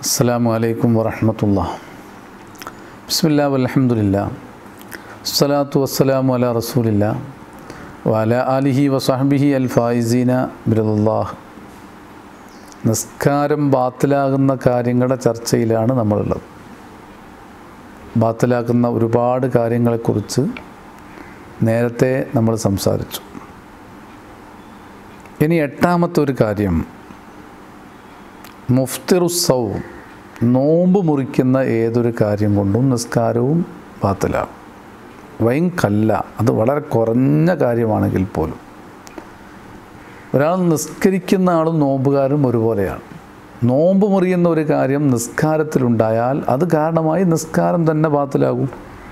അസ്സാം വലൈക്കും വറഹമത്തുള്ള ബിസ്മില്ലാ വലഹമുല്ല സ്വലാത്തു വസ്സലാമു അല റസൂലില്ല വല അലിഹി വസാഹബിഹി അൽ ഫായിസീന ബിറുല്ലാഹ് നിസ്കാരം ബാത്തിലാകുന്ന കാര്യങ്ങളുടെ ചർച്ചയിലാണ് നമ്മളുള്ളത് ബാത്തിലാക്കുന്ന ഒരുപാട് കാര്യങ്ങളെക്കുറിച്ച് നേരത്തെ നമ്മൾ സംസാരിച്ചു ഇനി എട്ടാമത്തെ ഒരു കാര്യം മുഫ്തിറുസവും നോമ്പ് മുറിക്കുന്ന ഏതൊരു കാര്യം കൊണ്ടും നിസ്കാരവും ബാത്തിലാവും വൈൻ കല്ല അത് വളരെ കുറഞ്ഞ കാര്യമാണെങ്കിൽ പോലും ഒരാൾ നിസ്കരിക്കുന്ന ആളും നോമ്പുകാരും ഒരുപോലെയാണ് നോമ്പ് മുറിയുന്ന ഒരു കാര്യം നിസ്കാരത്തിലുണ്ടായാൽ അത് കാരണമായി നിസ്കാരം തന്നെ ബാത്തിലാകും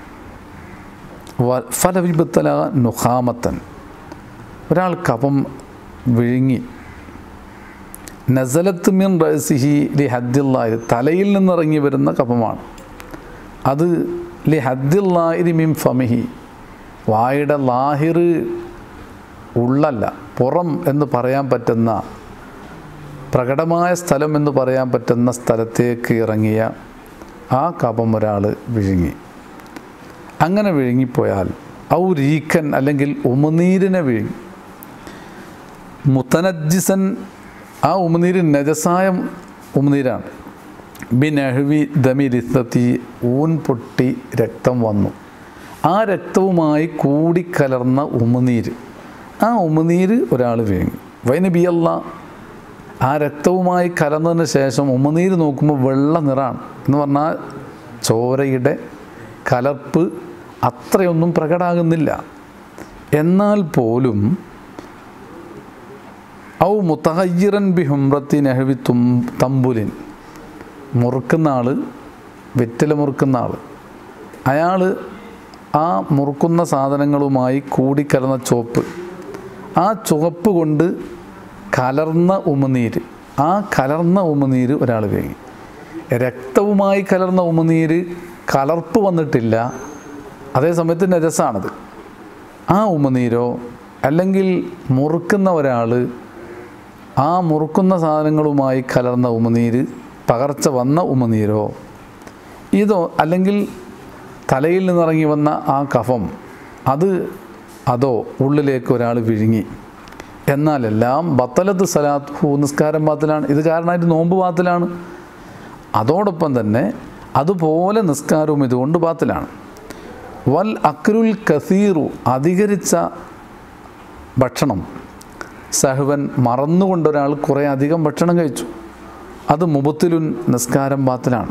വ- ഫലവിബത്തല നുഹാമത്തൻ ഒരാൾ കപം വിഴുങ്ങി നസലത്ത് മിൻ റസിഹി ലി ഹദ്ദില്ലാഹി തലയിൽ നിന്നിറങ്ങി വരുന്ന കപമാണ് അത് ലി ഹദ്ദില്ലാഹിരി മിൻ ഫമിഹി വായുടെ ലാഹിർ ഉള്ളല്ല പുറം എന്ന് പറയാൻ പറ്റുന്ന പ്രകടമായ സ്ഥലം എന്ന് പറയാൻ പറ്റുന്ന സ്ഥലത്തേക്ക് ഇറങ്ങിയ ആ കപം ഒരാൾ വിഴുങ്ങി അങ്ങനെ വിഴുങ്ങിപ്പോയാൽ ഔ രീക്കൻ അല്ലെങ്കിൽ ഉമനീരിനെ വിഴുങ്ങി മുത്തനജ്ജിസൻ ആ ഉമനീര് നജസായ ഉമനീരാണ് ബിനഹ്വി ദമിരിത്തത്തി ഊൻ പൊട്ടി രക്തം വന്നു ആ രക്തവുമായി കൂടിക്കലർന്ന ഉമനീര് ആ ഉമനീര് ഒരാൾ വീങ്ങി വൈനബിയല്ല ആ രക്തവുമായി കലർന്നതിന് ശേഷം ഉമനീര് നോക്കുമ്പോൾ വെള്ള നിറാണ് എന്ന് പറഞ്ഞാൽ ചോരയുടെ കലർപ്പ് അത്രയൊന്നും പ്രകടാകുന്നില്ല എന്നാൽ പോലും ഔ മുത്തഹയ്യിറൻ ബി ഹുംറത്തി നെഹവി തും തമ്പുലിൻ മുറുക്കുന്ന ആൾ വെറ്റില മുറുക്കുന്ന ആൾ അയാൾ ആ മുറുക്കുന്ന സാധനങ്ങളുമായി കൂടിക്കലർന്ന ചോപ്പ് ആ ചുവപ്പ് കൊണ്ട് കലർന്ന ഉമനീര് ആ കലർന്ന ഉമനീര് ഒരാൾ വേങ്ങി രക്തവുമായി കലർന്ന ഉമനീര് കലർപ്പ് വന്നിട്ടില്ല അതേ സമയത്ത് നജസാണത് ആ ഉമനീരോ അല്ലെങ്കിൽ മുറുക്കുന്ന ഒരാൾ ആ മുറുക്കുന്ന സാധനങ്ങളുമായി കലർന്ന ഉമനീര് പകർച്ച വന്ന ഉമനീരോ ഇതോ അല്ലെങ്കിൽ തലയിൽ നിന്നിറങ്ങി വന്ന ആ കഫം അത് അതോ ഉള്ളിലേക്ക് ഒരാൾ വിഴുങ്ങി എന്നാലെല്ലാം ബത്തലത്ത് സലാത്ത് ഹൂ നിസ്കാരം ബാത്തിലാണ് ഇത് കാരണമായിട്ട് നോമ്പ് ബാത്തിലാണ് അതോടൊപ്പം തന്നെ അതുപോലെ നിസ്കാരവും ഇതുകൊണ്ട് ബാത്തിലാണ് വൽ അക്രുൽ കസീറു അധികരിച്ച ഭക്ഷണം സഹവൻ മറന്നുകൊണ്ടൊരാൾ കുറേ അധികം ഭക്ഷണം കഴിച്ചു അത് മുബത്തിലുൻ നിസ്കാരം ബാത്തിലാണ്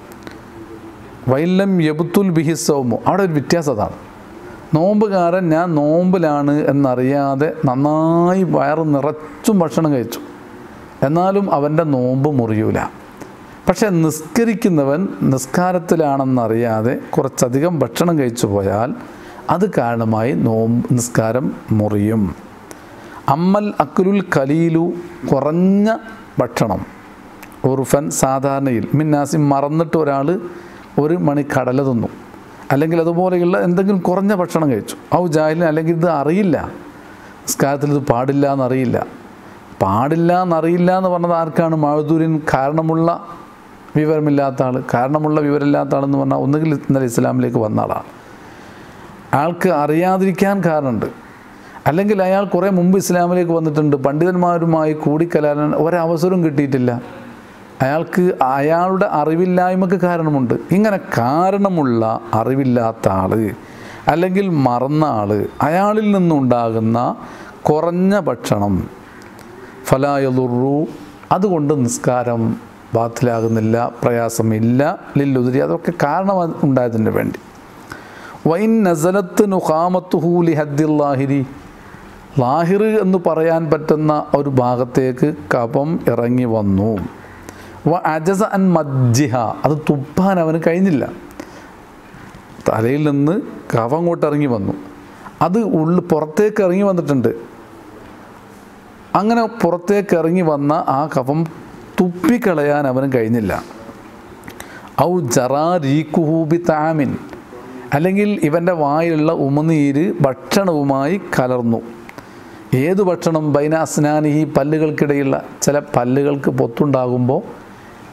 വൈലം യബുത്തുൽ ബിഹിസൗമു അവിടെ ഒരു വ്യത്യാസം അതാണ് നോമ്പുകാരൻ ഞാൻ നോമ്പിലാണ് എന്നറിയാതെ നന്നായി വയറ് നിറച്ചും ഭക്ഷണം കഴിച്ചു എന്നാലും അവൻ്റെ നോമ്പ് മുറിയൂല പക്ഷേ നിസ്കരിക്കുന്നവൻ നിസ്കാരത്തിലാണെന്നറിയാതെ കുറച്ചധികം ഭക്ഷണം കഴിച്ചു പോയാൽ അത് കാരണമായി നോമ്പ് നിസ്കാരം മുറിയും അമ്മൽ അക്കുലുൽ കലീലു കുറഞ്ഞ ഭക്ഷണം ഉറുഫൻ സാധാരണയിൽ മിന്നാസി മറന്നിട്ട് ഒരാൾ ഒരു മണി കടല തിന്നു അല്ലെങ്കിൽ അതുപോലെയുള്ള എന്തെങ്കിലും കുറഞ്ഞ ഭക്ഷണം കഴിച്ചു ഔ ജാഹിലിന് അല്ലെങ്കിൽ ഇത് അറിയില്ല നിസ്കാരത്തിൽ ഇത് പാടില്ല എന്നറിയില്ല പാടില്ല എന്നറിയില്ല എന്ന് പറഞ്ഞത് ആർക്കാണ് മഴദൂരിൻ കാരണമുള്ള വിവരമില്ലാത്ത ആൾ കാരണമുള്ള വിവരമില്ലാത്ത ആളെന്ന് പറഞ്ഞാൽ ഒന്നുകിൽ ഇന്നലെ ഇസ്ലാമിലേക്ക് വന്ന ആളാണ് ആൾക്ക് അറിയാതിരിക്കാൻ കാരണമുണ്ട് അല്ലെങ്കിൽ അയാൾ കുറേ മുമ്പ് ഇസ്ലാമിലേക്ക് വന്നിട്ടുണ്ട് പണ്ഡിതന്മാരുമായി കൂടിക്കലാൻ ഒരവസരവും കിട്ടിയിട്ടില്ല അയാൾക്ക് അയാളുടെ അറിവില്ലായ്മക്ക് കാരണമുണ്ട് ഇങ്ങനെ കാരണമുള്ള അറിവില്ലാത്ത ആൾ അല്ലെങ്കിൽ മറന്ന ആൾ അയാളിൽ നിന്നുണ്ടാകുന്ന കുറഞ്ഞ ഭക്ഷണം ഫലായലുറു അതുകൊണ്ട് നിസ്കാരം ബാത്തിലാകുന്നില്ല പ്രയാസമില്ല ലില്ലുതിരി അതൊക്കെ കാരണം അത് ഉണ്ടായതിന് വേണ്ടി വൈൻ നസലത്ത് നുഹാമത്തുഹു ലിഹദ്ദില്ലാഹിരി ലാഹിർ എന്ന് പറയാൻ പറ്റുന്ന ഒരു ഭാഗത്തേക്ക് കപം ഇറങ്ങി വന്നു വ അജസ അൻ മജ്ജിഹ അത് തുപ്പാൻ അവന് കഴിഞ്ഞില്ല തലയിൽ നിന്ന് കഫം അങ്ങോട്ട് ഇറങ്ങി വന്നു അത് ഉള്ളിൽ പുറത്തേക്ക് ഇറങ്ങി വന്നിട്ടുണ്ട് അങ്ങനെ പുറത്തേക്ക് ഇറങ്ങി വന്ന ആ കഫം തുപ്പിക്കളയാൻ അവന് കഴിഞ്ഞില്ല ഔ ജറാ റീക്കുഹൂബി താമിൻ അല്ലെങ്കിൽ ഇവൻ്റെ വായിലുള്ള ഉമനീര് ഭക്ഷണവുമായി കലർന്നു ഏത് ഭക്ഷണം ബൈന അസ്നാനി ഈ പല്ലുകൾക്കിടയിലുള്ള ചില പല്ലുകൾക്ക് പൊത്തുണ്ടാകുമ്പോൾ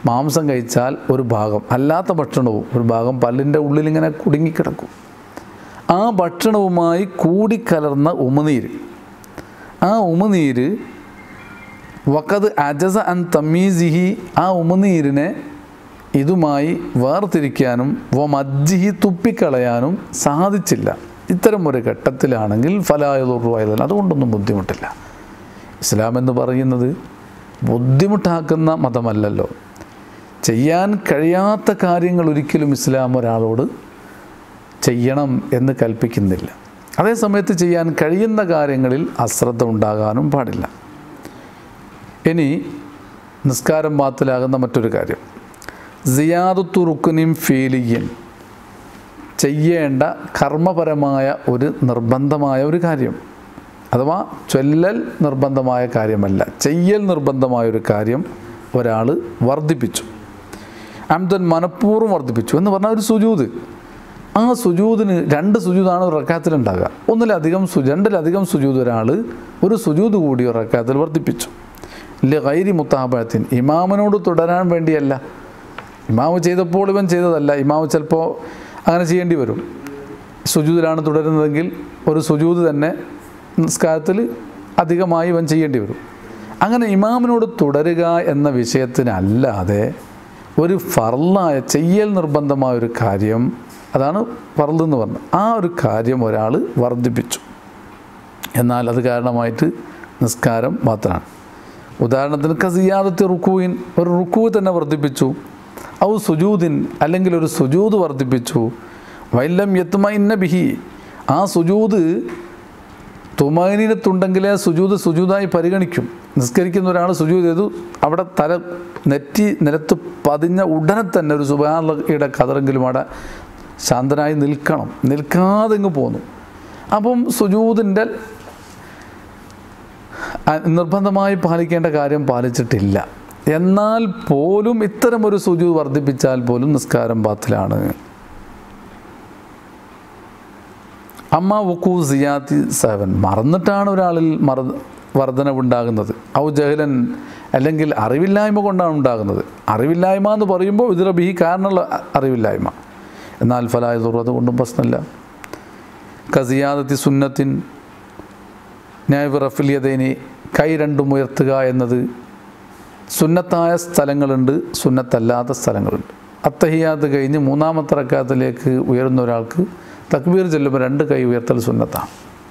മാംസം കഴിച്ചാൽ ഒരു ഭാഗം അല്ലാത്ത ഭക്ഷണവും ഒരു ഭാഗം പല്ലിൻ്റെ ഉള്ളിലിങ്ങനെ കുടുങ്ങിക്കിടക്കും ആ ഭക്ഷണവുമായി കൂടിക്കലർന്ന ഉമിനീര് ആ ഉമിനീര് വക്കത് അജസ അൻ തമീസിഹി ആ ഉമിനീരിനെ ഇതുമായി വേർതിരിക്കാനും വ മജ്ജിഹി തുപ്പിക്കളയാനും സാധിച്ചില്ല ഇത്തരം ഒരു ഘട്ടത്തിലാണെങ്കിൽ ഫലായുറുവായതല്ല അതുകൊണ്ടൊന്നും ബുദ്ധിമുട്ടില്ല ഇസ്ലാം എന്ന് പറയുന്നത് ബുദ്ധിമുട്ടാക്കുന്ന മതമല്ലല്ലോ ചെയ്യാൻ കഴിയാത്ത കാര്യങ്ങൾ ഒരിക്കലും ഇസ്ലാം ഒരാളോട് ചെയ്യണം എന്ന് കൽപ്പിക്കുന്നില്ല അതേസമയത്ത് ചെയ്യാൻ കഴിയുന്ന കാര്യങ്ങളിൽ അശ്രദ്ധ ഉണ്ടാകാനും പാടില്ല ഇനി നിസ്കാരം ബാത്തിലാകുന്ന മറ്റൊരു കാര്യം സിയാദത്തു റുക്കുനിം ഫീലിയൻ ചെയ്യേണ്ട കർമ്മപരമായ ഒരു നിർബന്ധമായ ഒരു കാര്യം അഥവാ ചൊല്ലൽ നിർബന്ധമായ കാര്യമല്ല ചെയ്യൽ നിർബന്ധമായ ഒരു കാര്യം ഒരാൾ വർദ്ധിപ്പിച്ചു അംദൻ മനഃപൂർവ്വം വർദ്ധിപ്പിച്ചു എന്ന് പറഞ്ഞാൽ ഒരു സുജൂത് ആ സുജൂതിന് രണ്ട് സുജൂതാണ് ഒരു റക്കാത്തിലുണ്ടാകുക ഒന്നിലധികം സു രണ്ടിലധികം സുജൂത് ഒരാൾ ഒരു സുജൂത് കൂടി ഒരു റക്കാത്തിൽ വർദ്ധിപ്പിച്ചു ഇല്ല ഗൈരി മുത്താബഴത്തിൻ ഇമാമിനോട് തുടരാൻ വേണ്ടിയല്ല ഇമാമ് ചെയ്തപ്പോൾ ഇവൻ ചെയ്തതല്ല ഇമാമ് ചിലപ്പോൾ അങ്ങനെ ചെയ്യേണ്ടി വരും സുജൂതിലാണ് തുടരുന്നതെങ്കിൽ ഒരു സുജൂത് തന്നെ നിസ്കാരത്തിൽ അധികമായി ഇവൻ ചെയ്യേണ്ടി വരും അങ്ങനെ ഇമാമിനോട് തുടരുക എന്ന വിഷയത്തിനല്ലാതെ ഒരു ഫർലായ ചെയ്യൽ നിർബന്ധമായ ഒരു കാര്യം അതാണ് ഫർദ് എന്ന് പറഞ്ഞത് ആ ഒരു കാര്യം ഒരാൾ വർദ്ധിപ്പിച്ചു എന്നാൽ അത് കാരണമായിട്ട് നിസ്കാരം മാത്രമാണ് ഉദാഹരണത്തിന് കസിയാദത്തെ റുക്കുവിൻ ഒരു റുക്കു തന്നെ വർദ്ധിപ്പിച്ചു ഔ സുജൂദിൻ അല്ലെങ്കിൽ ഒരു സുജൂദ് വർദ്ധിപ്പിച്ചു വൈലം യത്തുമൈന്ന ബിഹി ആ സുജൂദ് തുമൈനത്തുണ്ടെങ്കിലേ സുജൂദ് സുജൂദായി പരിഗണിക്കും നിസ്കരിക്കുന്ന ഒരാൾ സുജൂദ് ചെയ്തു അവിടെ തല നെറ്റി നിലത്ത് പതിഞ്ഞ ഉടനെ തന്നെ ഒരു സുബാനയുടെ കതറെങ്കിലും അവിടെ ശാന്തനായി നിൽക്കണം നിൽക്കാതെ ഇങ്ങ് പോന്നു അപ്പം സുജൂദിൻ്റെ നിർബന്ധമായി പാലിക്കേണ്ട കാര്യം പാലിച്ചിട്ടില്ല എന്നാൽ പോലും ഇത്തരം ഒരു സുജു വർദ്ധിപ്പിച്ചാൽ പോലും നിസ്കാരം ബാത്തിലാണ് അമ്മ വുക്കു സിയാത്തി സെവൻ മറന്നിട്ടാണ് ഒരാളിൽ മറ വർധനവുണ്ടാകുന്നത് ഔ ജഹലൻ അല്ലെങ്കിൽ അറിവില്ലായ്മ കൊണ്ടാണ് ഉണ്ടാകുന്നത് അറിവില്ലായ്മ എന്ന് പറയുമ്പോൾ ഇത് റബി കാരണമുള്ള അറിവില്ലായ്മ എന്നാൽ ഫലായ തുറത് കൊണ്ടും പ്രശ്നമില്ല കസിയാദത്തി സുന്നത്തിൻ ന്യായ റഫിലിയതേനി കൈ രണ്ടും ഉയർത്തുക എന്നത് സുന്നത്തായ സ്ഥലങ്ങളുണ്ട് സുന്നത്തല്ലാത്ത സ്ഥലങ്ങളുണ്ട് അത്തഹിയാത്ത് കഴിഞ്ഞ് മൂന്നാമത്തെ റക്കാത്തിലേക്ക് ഉയരുന്ന ഒരാൾക്ക് തക്ബീർ ചെല്ലുമ്പോൾ രണ്ട് കൈ ഉയർത്തൽ സുന്നത്താണ്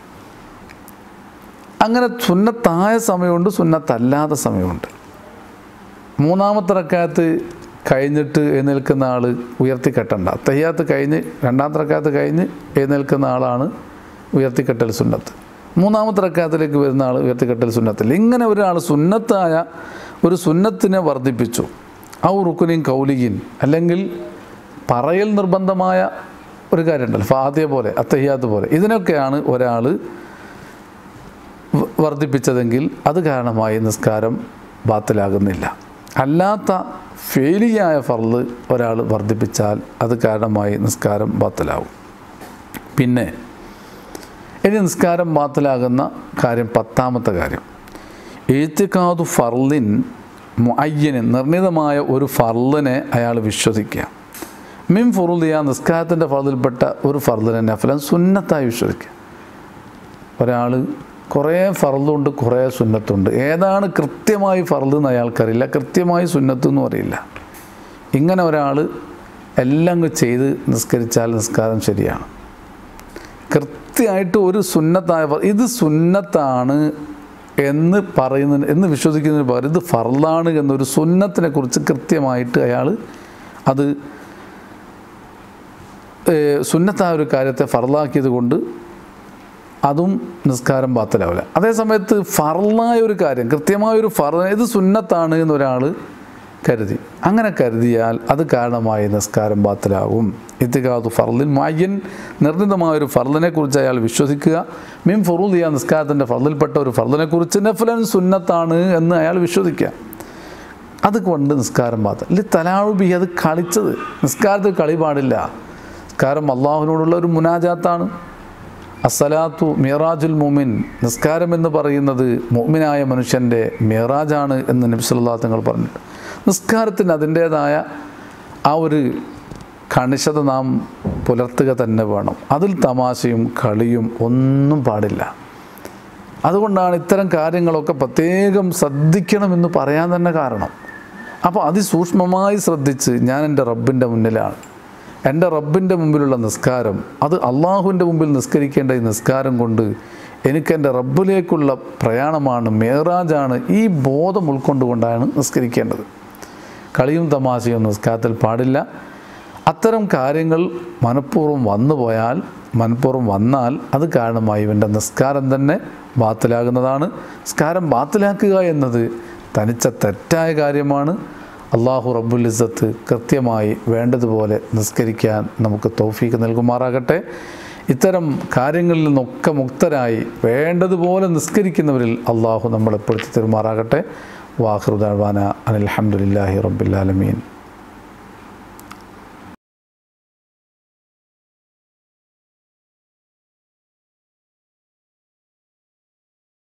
അങ്ങനെ സുന്നത്തായ സമയമുണ്ട് സുന്നത്തല്ലാത്ത സമയമുണ്ട് മൂന്നാമത്തെ റക്കാത്ത് കഴിഞ്ഞിട്ട് എഴുന്നേൽക്കുന്ന ആൾ ഉയർത്തിക്കെട്ടണ്ട തയ്യാത്ത് കഴിഞ്ഞ് രണ്ടാമത്തെ റക്കാത്ത് കഴിഞ്ഞ് എഴുന്നേൽക്കുന്ന ആളാണ് ഉയർത്തിക്കെട്ടൽ സുന്നത്ത് മൂന്നാമത്തെ റക്കാത്തിലേക്ക് വരുന്ന ആൾ ഉയർത്തിക്കെട്ടൽ സുന്നത്തിൽ ഇങ്ങനെ ഒരാൾ സുന്നത്തായ ഒരു സുന്നത്തിനെ വർദ്ധിപ്പിച്ചു ഔ റുക്കുനിൻ കൗലികിൻ അല്ലെങ്കിൽ പറയൽ നിർബന്ധമായ ഒരു കാര്യമുണ്ടല്ലോ ഫാത്തിയ പോലെ അത്തഹിയാത്ത് പോലെ ഇതിനൊക്കെയാണ് ഒരാൾ വ- വർദ്ധിപ്പിച്ചതെങ്കിൽ അത് കാരണമായി നിസ്കാരം ബാത്തിലാകുന്നില്ല അല്ലാത്ത ഫെയിലിയായ ഫർള് ഒരാൾ വർദ്ധിപ്പിച്ചാൽ അത് കാരണമായി നിസ്കാരം ബാത്തിലാവും പിന്നെ ഇനി നിസ്കാരം ബാത്തിലാകുന്ന കാര്യം പത്താമത്തെ കാര്യം എഴുത്തിക്കാതു ഫർലിൻ മുഅയ്യന് നിർണിതമായ ഒരു ഫർലിനെ അയാൾ വിശ്വസിക്കുക മിൻ ഫുറുദിയ നിസ്കാരത്തിൻ്റെ ഫർദിൽപ്പെട്ട ഒരു ഫർദിനെ നഫലൻ സുന്നത്തായി വിശ്വസിക്കുക ഒരാൾ കുറേ ഫർദുണ്ട് കുറേ സുന്നത്തുണ്ട് ഏതാണ് കൃത്യമായി ഫർദ് എന്ന് അയാൾക്കറിയില്ല കൃത്യമായി സുന്നത്ത് എന്നും അറിയില്ല ഇങ്ങനെ ഒരാൾ എല്ലാം അങ്ങ് ചെയ്ത് നിസ്കരിച്ചാൽ നിസ്കാരം ശരിയാണ് കൃത്യമായിട്ട് ഒരു സുന്നത്തായ ഫർ- ഇത് സുന്നത്താണ് എന്ന് പറയുന്നതിന് എന്ന് വിശ്വസിക്കുന്നതിന് പകരം ഇത് ഫർലാണ് എന്നൊരു സുന്നത്തിനെ കുറിച്ച് കൃത്യമായിട്ട് അയാൾ അത് ഏഹ്, സുന്നത്തായ ഒരു കാര്യത്തെ ഫർലാക്കിയത് കൊണ്ട് അതും നിസ്കാരം ബാത്തലാവില്ല അതേസമയത്ത് ഫർലായ ഒരു കാര്യം കൃത്യമായൊരു ഫർ ഇത് സുന്നത്താണ് എന്നൊരാൾ കരുതി അങ്ങനെ കരുതിയാൽ അത് കാരണമായി നിസ്കാരം ബാത്തലാവും ഇത്തികാതു ഫർലിൻ മായ്യൻ നിർണിതമായൊരു ഫർലിനെ കുറിച്ച് അയാൾ വിശ്വസിക്കുക മീൻ ഫുറുദിയ നിസ്കാരത്തിൻ്റെ ഫർലിൽപ്പെട്ട ഒരു ഫർലിനെ കുറിച്ച് നഫലൻ സുന്നത്താണ് എന്ന് അയാൾ വിശ്വസിക്കുക അത് കൊണ്ട് നിസ്കാരം പാത്രം ഇല്ല തലാഴുബി അത് കളിച്ചത് നിസ്കാരത്തിൽ കളി പാടില്ല നിസ്കാരം അള്ളാഹുവിനോടുള്ള ഒരു മുനാജാത്താണ് അസലാത്തു മിറാജുൽ മുമിൻ നിസ്കാരം എന്ന് പറയുന്നത് മുഅ്മിനായ മനുഷ്യൻ്റെ മിറാജാണ് എന്ന് നബി സല്ലല്ലാഹു തങ്ങൾ പറഞ്ഞിട്ട് നിസ്കാരത്തിന് അതിൻ്റേതായ ആ ഒരു കണിശത നാം പുലർത്തുക തന്നെ വേണം അതിൽ തമാശയും കളിയും ഒന്നും പാടില്ല അതുകൊണ്ടാണ് ഇത്തരം കാര്യങ്ങളൊക്കെ പ്രത്യേകം ശ്രദ്ധിക്കണമെന്ന് പറയാൻ തന്നെ കാരണം അപ്പോൾ അതിസൂക്ഷ്മമായി ശ്രദ്ധിച്ച് ഞാൻ എൻ്റെ റബ്ബിൻ്റെ മുന്നിലാണ് എൻ്റെ റബ്ബിൻ്റെ മുമ്പിലുള്ള നിസ്കാരം അത് അള്ളാഹുവിൻ്റെ മുമ്പിൽ നിസ്കരിക്കേണ്ട ഈ നിസ്കാരം കൊണ്ട് എനിക്ക് എൻ്റെ റബ്ബിലേക്കുള്ള പ്രയാണമാണ് മേറാജാണ് ഈ ബോധം ഉൾക്കൊണ്ടുകൊണ്ടാണ് നിസ്കരിക്കേണ്ടത് കളിയും തമാശയും നിസ്കാരത്തിൽ പാടില്ല അത്തരം കാര്യങ്ങൾ മനഃപൂർവ്വം വന്നു പോയാൽ മനഃപൂർവ്വം വന്നാൽ അത് കാരണമായി ഇവൻ്റെ നിസ്കാരം തന്നെ ബാത്തിലാകുന്നതാണ് നിസ്കാരം ബാത്തിലാക്കുക എന്നത് തനിച്ച തെറ്റായ കാര്യമാണ് അള്ളാഹു റബ്ബുൽ ഇസ്സത്ത് കൃത്യമായി വേണ്ടതുപോലെ നിസ്കരിക്കാൻ നമുക്ക് തൗഫീക്ക് നൽകുമാറാകട്ടെ ഇത്തരം കാര്യങ്ങളിൽ നിന്നൊക്കെ മുക്തരായി വേണ്ടതുപോലെ നിസ്കരിക്കുന്നവരിൽ അള്ളാഹു നമ്മളെ പെടുത്തി തരുമാറാകട്ടെ വാഹൃദാന അനിൽഹമുല്ലാഹി റബ്ബില്ലാലമീൻ